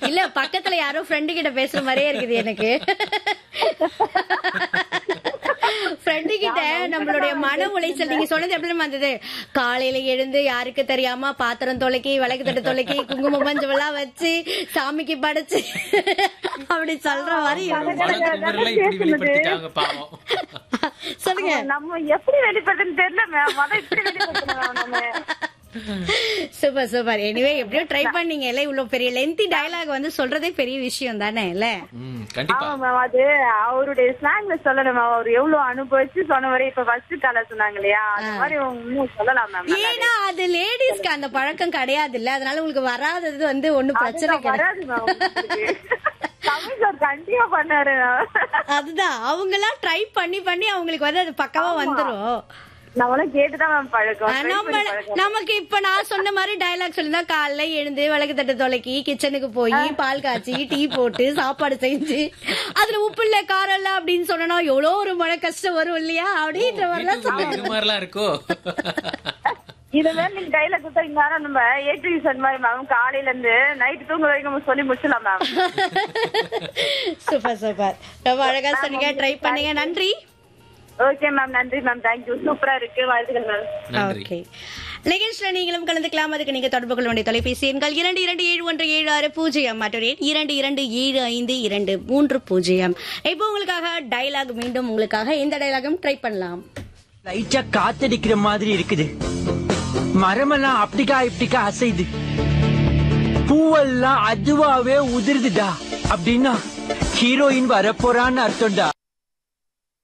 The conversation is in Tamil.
இல்ல பக்கத்துல யாரோ ஃப்ரெண்டு கிட்ட பேசுற மாதிரியே இருக்குது எனக்கு ஃப்ரெண்டு கிட்ட நம்மளுடைய மன உளைச்சல் நீங்க சொன்னது எப்படி தெரியுமா இருந்தது காலையில எழுந்து யாருக்கு தெரியாம பாத்திரம் தொலைக்கி விளக்கு தட்டு தொலைக்கி குங்குமம் மஞ்சள் எல்லாம் வச்சு சாமிக்கு படைச்சு அப்படி சொல்ற மாதிரி இருந்துச்சு. மனக்குமுறலை இப்படி வெளிப்படுத்திட்டாங்க பாவம் சொல்லுங்க நம்ம எப்படி வெளிப்படுதுன்னு தெரியல மேம் அதான் இப்படி வெளிப்படுத்தணும் நம்ம சூப்பர் சூப்பர் எனிவே எப்படியோ ட்ரை பண்ணீங்க இல்ல இவ்வளவு பெரிய லென்த்தி டயலாக் வந்து சொல்றதே பெரிய விஷயம் தானே இல்ல ம், கண்டிப்பா ஆமா மேம் அது அவருடைய ஸ்லாங்ல சொல்லணும் மேம் அவர் எவ்வளவு அனுபவிச்சு சொன்ன வரை இப்ப ஃபர்ஸ்ட் கால சொன்னாங்க இல்லையா அந்த மாதிரி இன்னும் சொல்லலாம் மேம் ஏன்னா அது லேடிஸ்க்கு அந்த பழக்கம் கிடையாது இல்ல அதனால உங்களுக்கு வராதது வந்து ஒண்ணும் பிரச்சனை கிடையாது வராது மேம் தமிழ் சார் கண்டிப்பா பண்ணாரு அதுதான் அவங்க எல்லாம் ட்ரை பண்ணி பண்ணி அவங்களுக்கு வந்து அது பக்கவா வந்துரும் நம்மளும் கேட்டுதான் மேம் பழக்கம் ஆஹ் try நம்ம பண்ணி பழக்கம். நமக்கு இப்ப நான் சொன்ன மாதிரி டயலாக் சொல்லிருந்தா காலைல எழுந்து விளக்கு தட்டு தொலைக்கி கிச்சனுக்கு போய் பால் காய்ச்சி டீ போட்டு சாப்பாடு செஞ்சு அதுல உப்பு இல்ல காரம் இல்ல அப்படின்னு சொன்னா எவ்வளவு ஒரு மன கஷ்டம் வரும் இல்லையா அப்படின்ற மாதிரிலாம் வீட்டுக்குள்ள இது மாதிரிலாம் இருக்கோ இத மாதிரி நீங்க கையில கொடுத்தா இந்நேரம் நம்ம ஏ டி சொன்ன மாதிரி மேம் காலையில இருந்து நைட் தூங்க வரைக்கும் நம்ம சொல்லி முடிச்சிடலாம் மேம் சூப்பர் சூப்பர் ரொம்ப அழகா சொன்னீங்க ட்ரை பண்ணுங்க நன்றி ஓகே மேம் நன்றி மேம் தேங்க்யூ சூப்பரா இருக்கு வாழ்த்துக்கள் மேம் நன்றி ஓகே நிகழ்ச்சியில நீங்களும் கலந்துக்கலாம் அதுக்கு நீங்க தொடர்பு கொள்ள வேண்டிய தொலைபேசி எண்கள் இரண்டு இரண்டு ஏழு ஒன்று ஏழு ஆறு பூஜ்ஜியம் மற்றும் எண் இரண்டு இரண்டு ஏழு ஐந்து இரண்டு மூன்று பூஜ்ஜியம் இப்போ உங்களுக்காக டயலாக் மீண்டும் உங்களுக்காக இந்த டயலாகும் ட்ரை பண்ணலாம் லைட்டா காத்தடிக்கிற மாதிரி இருக்குது மரமெல்லாம் அப்படிக்கா இப்படிக்கா அசைது பூவெல்லாம் அதுவாவே உதிருதுடா அப்படின்னா ஹீரோயின் வரப்போறான்னு அர்த்தம்டா